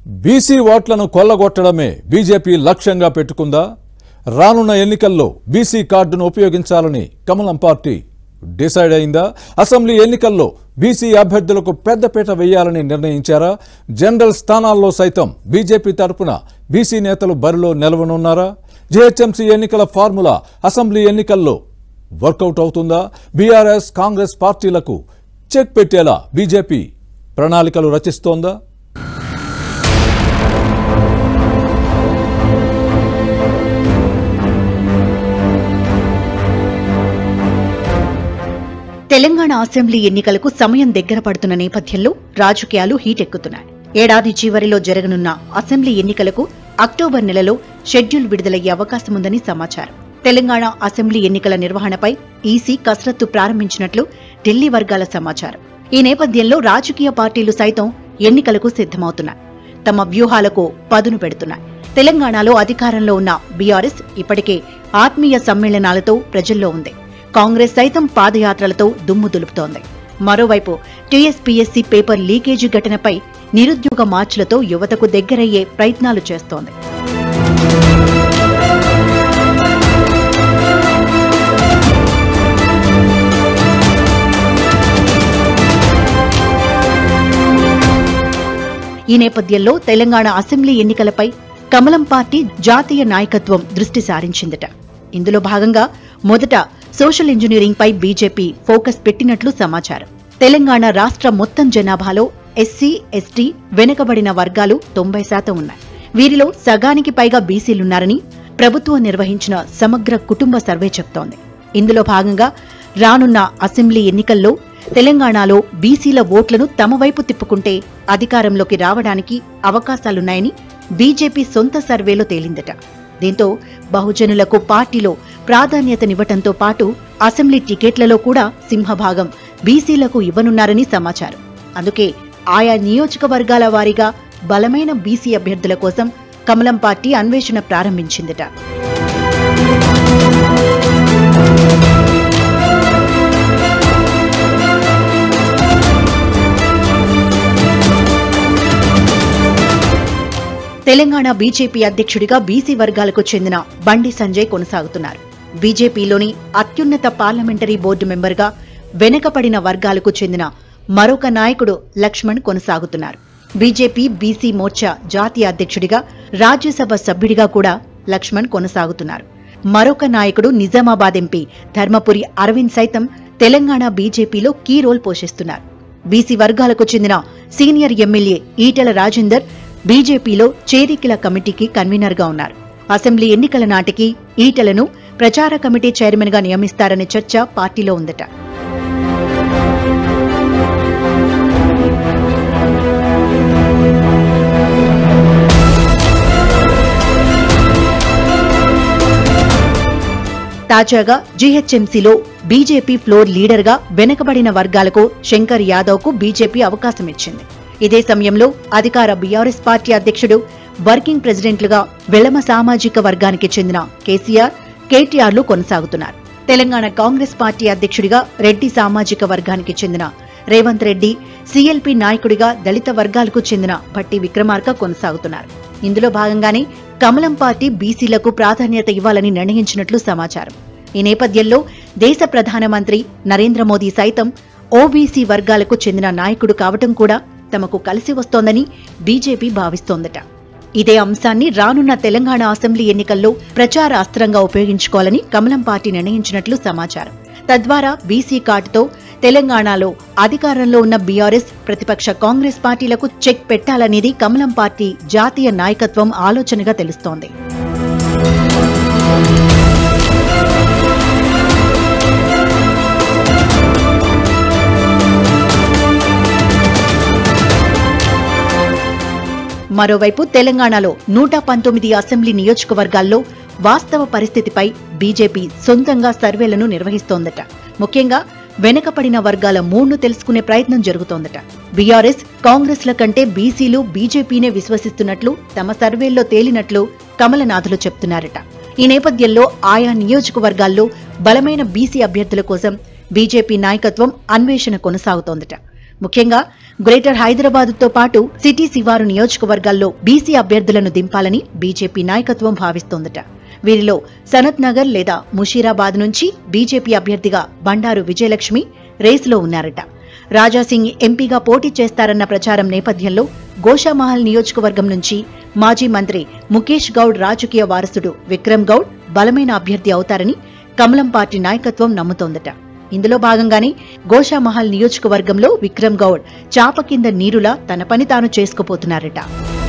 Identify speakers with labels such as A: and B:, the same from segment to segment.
A: BC ఓట్లను కొల్లగొట్టడమే BJP లక్ష్యంగా పెట్టుకుందా రానున్న ఎన్నికల్లో బీసీ కార్డును ఉపయోగించాలని కమలం పార్టీ డిసైడ్ అయిందా అసెంబ్లీ ఎన్నికల్లో బీసీ అభ్యర్థులకు పెద్దపీట వేయాలని నిర్ణయించారా జనరల్ స్థానాల్లో సైతం బీజేపీ తరపున బీసీ నేతలు బరిలో నిలవనున్నారా జీహెచ్ఎంసీ ఎన్నికల ఫార్ములా అసెంబ్లీ ఎన్నికల్లో వర్కౌట్ అవుతుందా బీఆర్ఎస్ కాంగ్రెస్ పార్టీలకు చెక్ పెట్టేలా బీజేపీ ప్రణాళికలు రచిస్తోందా
B: తెలంగాణ అసెంబ్లీ ఎన్నికలకు సమయం దగ్గర పడుతున్న నేపథ్యంలో రాజకీయాలు హీటెక్కుతున్నాయి ఏడాది చివరిలో జరగనున్న అసెంబ్లీ ఎన్నికలకు అక్టోబర్ నెలలో షెడ్యూల్ విడుదలయ్యే అవకాశముందని సమాచారం తెలంగాణ అసెంబ్లీ ఎన్నికల నిర్వహణపై ఈసీ కసరత్తు ప్రారంభించినట్లు ఢిల్లీ వర్గాల సమాచారం ఈ నేపథ్యంలో రాజకీయ పార్టీలు సైతం ఎన్నికలకు సిద్ధమవుతున్నాయి తమ వ్యూహాలకు పదును పెడుతున్నాయి తెలంగాణలో అధికారంలో ఉన్న బీఆర్ఎస్ ఇప్పటికే ఆత్మీయ సమ్మేళనాలతో ప్రజల్లో ఉంది కాంగ్రెస్ సైతం పాదయాత్రలతో దుమ్ము దులుపుతోంది మరోవైపు టీఎస్పీఎస్సీ పేపర్ లీకేజీ ఘటనపై నిరుద్యోగ మార్చులతో యువతకు దగ్గరయ్యే ప్రయత్నాలు చేస్తోంది ఈ నేపథ్యంలో తెలంగాణ అసెంబ్లీ ఎన్నికలపై కమలం పార్టీ జాతీయ నాయకత్వం దృష్టి సారించిందట ఇందులో భాగంగా మొదట సోషల్ ఇంజనీరింగ్ పై బీజేపీ ఫోకస్ పెట్టినట్లు సమాచారం తెలంగాణ రాష్ట్ర మొత్తం జనాభాలో ఎస్సీ ఎస్టీ వెనుకబడిన వర్గాలు తొంభై శాతం ఉన్నాయి వీరిలో సగానికి పైగా బీసీలున్నారని ప్రభుత్వం నిర్వహించిన సమగ్ర కుటుంబ సర్వే చెప్తోంది ఇందులో భాగంగా రానున్న అసెంబ్లీ ఎన్నికల్లో తెలంగాణలో బీసీల ఓట్లను తమ వైపు తిప్పుకుంటే అధికారంలోకి రావడానికి అవకాశాలున్నాయని బీజేపీ సొంత సర్వేలో తేలిందట దీంతో బహుజనులకు పార్టీలో ప్రాధాన్యతనివ్వటంతో పాటు అసెంబ్లీ టికెట్లలో కూడా సింహభాగం బీసీలకు ఇవ్వనున్నారని సమాచారం అందుకే ఆయా నియోజకవర్గాల వారీగా బలమైన బీసీ అభ్యర్థుల కోసం కమలం పార్టీ అన్వేషణ ప్రారంభించిందట తెలంగాణ బీజేపీ అధ్యక్షుడిగా బీసీ వర్గాలకు చెందిన బండి సంజయ్ కొనసాగుతున్నారు బీజేపీలోని అత్యున్నత పార్లమెంటరీ బోర్డు మెంబర్గా వెనుకపడిన వర్గాలకు చెందిన మరొక నాయకుడు లక్ష్మణ్ కొనసాగుతున్నారు బీజేపీ బీసీ మోర్చా జాతీయ అధ్యక్షుడిగా రాజ్యసభ సభ్యుడిగా కూడా లక్ష్మణ్ కొనసాగుతున్నారు మరొక నాయకుడు నిజామాబాద్ ఎంపీ ధర్మపురి అరవింద్ సైతం తెలంగాణ బీజేపీలో కీ రోల్ పోషిస్తున్నారు బీసీ వర్గాలకు చెందిన సీనియర్ ఎమ్మెల్యే ఈటెల రాజేందర్ బీజేపీలో చేరికల కమిటీకి కన్వీనర్ గా ఉన్నారు అసెంబ్లీ ఎన్నికల నాటికి ఈటెలను ప్రచార కమిటీ చైర్మన్ గా నియమిస్తారనే చర్చ పార్టీలో ఉందట తాజాగా జీహెచ్ఎంసీలో బీజేపీ ఫ్లోర్ లీడర్ గా వెనుకబడిన వర్గాలకు శంకర్ యాదవ్ కు బీజేపీ అవకాశం ఇచ్చింది ఇదే సమయంలో అధికార బీఆర్ఎస్ పార్టీ అధ్యక్షుడు వర్కింగ్ ప్రెసిడెంట్లుగా వెలమ సామాజిక వర్గానికి చెందిన కేసీఆర్ కేటీఆర్లు కొనసాగుతున్నారు తెలంగాణ కాంగ్రెస్ పార్టీ అధ్యక్షుడిగా రెడ్డి సామాజిక వర్గానికి చెందిన రేవంత్ రెడ్డి సీఎల్పీ నాయకుడిగా దళిత వర్గాలకు చెందిన భట్టి విక్రమార్క కొనసాగుతున్నారు ఇందులో భాగంగానే కమలం పార్టీ బీసీలకు ప్రాధాన్యత ఇవ్వాలని నిర్ణయించినట్లు సమాచారం ఈ నేపథ్యంలో దేశ ప్రధానమంత్రి నరేంద్ర మోదీ సైతం ఓబీసీ వర్గాలకు చెందిన నాయకుడు కావటం కూడా తమకు కలిసి వస్తోందని బీజేపీ భావిస్తోందట ఇదే అంశాన్ని రానున్న తెలంగాణ అసెంబ్లీ ఎన్నికల్లో ప్రచార అస్త్రంగా ఉపయోగించుకోవాలని కమలం పార్టీ నిర్ణయించినట్లు సమాచారం తద్వారా బీసీ కార్డుతో తెలంగాణలో అధికారంలో ఉన్న బీఆర్ఎస్ ప్రతిపక్ష కాంగ్రెస్ పార్టీలకు చెక్ పెట్టాలనేది కమలం పార్టీ జాతీయ నాయకత్వం ఆలోచనగా తెలుస్తోంది మరోవైపు తెలంగాణలో నూట పంతొమ్మిది అసెంబ్లీ నియోజకవర్గాల్లో వాస్తవ పరిస్థితిపై బీజేపీ సొంతంగా సర్వేలను నిర్వహిస్తోందట ముఖ్యంగా వెనకపడిన వర్గాల మూడ్ను తెలుసుకునే ప్రయత్నం జరుగుతోందట బీఆర్ఎస్ కాంగ్రెస్ల కంటే బీసీలు బీజేపీనే విశ్వసిస్తున్నట్లు తమ సర్వేల్లో తేలినట్లు కమలనాథులు చెప్తున్నారట ఈ నేపథ్యంలో ఆయా నియోజకవర్గాల్లో బలమైన బీసీ అభ్యర్థుల కోసం బీజేపీ నాయకత్వం అన్వేషణ కొనసాగుతోందట ముఖ్యంగా గ్రేటర్ హైదరాబాద్తో పాటు సిటీ శివారు నియోజకవర్గాల్లో బీసీ అభ్యర్థులను దింపాలని బీజేపీ నాయకత్వం భావిస్తోందట వీరిలో సనత్ నగర్ లేదా ముషీరాబాద్ నుంచి బీజేపీ అభ్యర్థిగా బండారు విజయలక్ష్మి రేసులో ఉన్నారట రాజాసింగ్ ఎంపీగా పోటీ చేస్తారన్న ప్రచారం నేపథ్యంలో గోషామహల్ నియోజకవర్గం నుంచి మాజీ మంత్రి ముఖేష్ గౌడ్ రాజకీయ వారసుడు విక్రమ్ గౌడ్ బలమైన అభ్యర్థి అవుతారని కమలం పార్టీ నాయకత్వం నమ్ముతోందట ఇందులో భాగంగానే గోషామహల్ నియోజకవర్గంలో విక్రమ్ గౌడ్ చాప కింద నీరులా తన పని తాను చేసుకుపోతున్నారట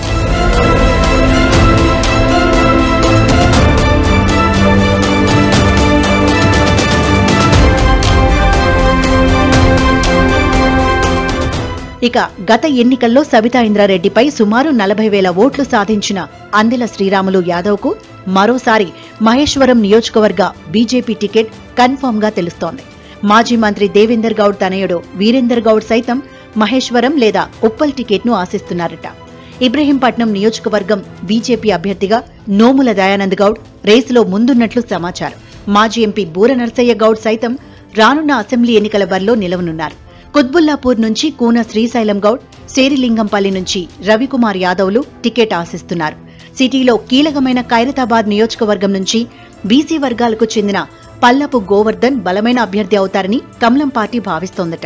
B: ఇక గత ఎన్నికల్లో సబితా ఇంద్రారెడ్డిపై సుమారు నలభై వేల ఓట్లు సాధించిన అందెల శ్రీరాములు యాదవ్కు మరోసారి మహేశ్వరం నియోజకవర్గ బీజేపీ టికెట్ కన్ఫర్మ్ గా తెలుస్తోంది మాజీ మంత్రి దేవేందర్ గౌడ్ తనయుడు వీరేందర్ గౌడ్ సైతం మహేశ్వరం లేదా ఉప్పల్ టికెట్ను ఆశిస్తున్నారట ఇబ్రహీంపట్నం నియోజకవర్గం బీజేపీ అభ్యర్థిగా నోముల దయానంద్ గౌడ్ రేసులో ముందున్నట్లు సమాచారం మాజీ ఎంపీ బూర నర్సయ్య గౌడ్ సైతం రానున్న అసెంబ్లీ ఎన్నికల బరిలో నిలవనున్నారు కుత్బుల్లాపూర్ నుంచి కూన శ్రీశైలం గౌడ్ శేరిలింగంపల్లి నుంచి రవికుమార్ యాదవ్లు టికెట్ ఆశిస్తున్నారు సిటీలో కీలకమైన ఖైరతాబాద్ నియోజకవర్గం నుంచి బీసీ వర్గాలకు చెందిన పల్లపు గోవర్ధన్ బలమైన అభ్యర్థి అవుతారని కమలం పార్టీ భావిస్తోందట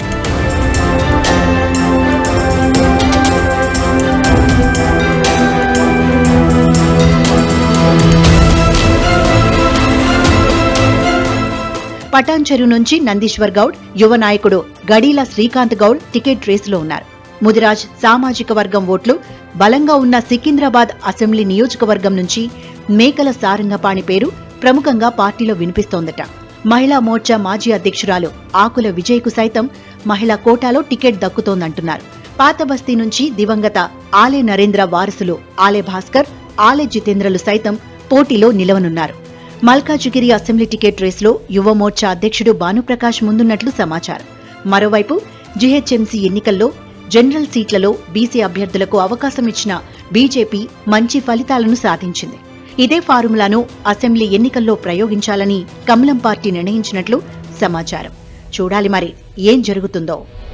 B: పటాన్చెరు నుంచి నందీశ్వర్ గౌడ్ యువ నాయకుడు గడీల శ్రీకాంత్ గౌడ్ టికెట్ రేసులో ఉన్నారు ముదిరాజ్ సామాజిక వర్గం ఓట్లు బలంగా ఉన్న సికింద్రాబాద్ అసెంబ్లీ నియోజకవర్గం నుంచి మేకల సారంగపాణి పేరు ప్రముఖంగా పార్టీలో వినిపిస్తోందట మహిళా మోర్చా మాజీ అధ్యక్షురాలు ఆకుల విజయ్కు సైతం మహిళా కోటాలో టికెట్ దక్కుతోందంటున్నారు పాత బస్తీ నుంచి దివంగత ఆలే నరేంద్ర వారసులు ఆలే భాస్కర్ ఆలే జితేంద్రలు సైతం పోటీలో నిలవనున్నారు మల్కాజిగిరి అసెంబ్లీ టికెట్ రేసులో యువ మోర్చా అధ్యక్షుడు భానుప్రకాష్ ముందున్నట్లు సమాచారం మరోవైపు జీహెచ్ఎంసీ ఎన్నికల్లో జనరల్ సీట్లలో బీసీ అభ్యర్థులకు అవకాశం ఇచ్చిన బీజేపీ మంచి ఫలితాలను సాధించింది ఇదే ఫార్ములాను అసెంబ్లీ ఎన్నికల్లో ప్రయోగించాలని కమలం పార్టీ నిర్ణయించినట్లు సమాచారం చూడాలి మరి ఏం జరుగుతుందో